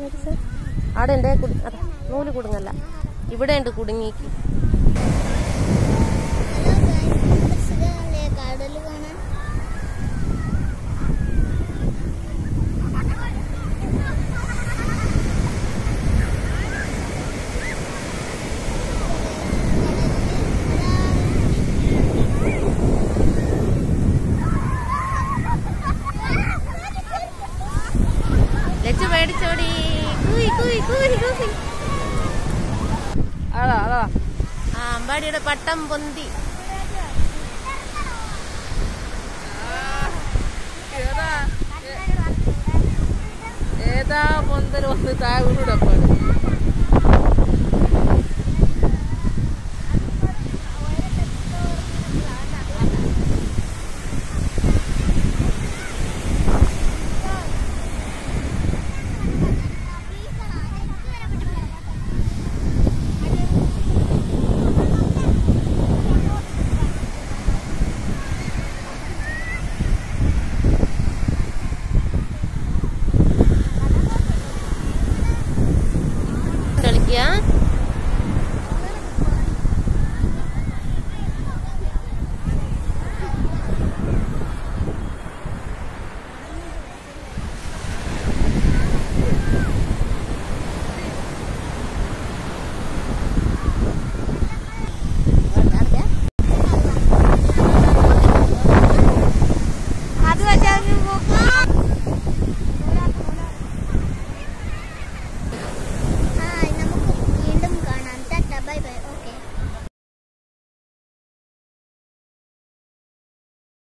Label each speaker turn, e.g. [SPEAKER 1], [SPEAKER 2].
[SPEAKER 1] കാണിച്ചേ അവിടെ ഉണ്ട് കുടി- അതാ, നൂല് കുടുങ്ങല്ല ഇവിടെ ഉണ്ട് കുടുങ്ങിക്ക്
[SPEAKER 2] കടൽ കാണാൻ
[SPEAKER 1] ലച്ചു പേടിച്ചോടി കൂയി കൂയി കൂയി കൂയി
[SPEAKER 3] അതാ അതാ
[SPEAKER 1] ആ അമ്പാടിയുടെ പട്ടം പൊന്തി
[SPEAKER 3] ഏതാ പൊന്തൽ വന്ന് താഴെ വീടപ്പാട്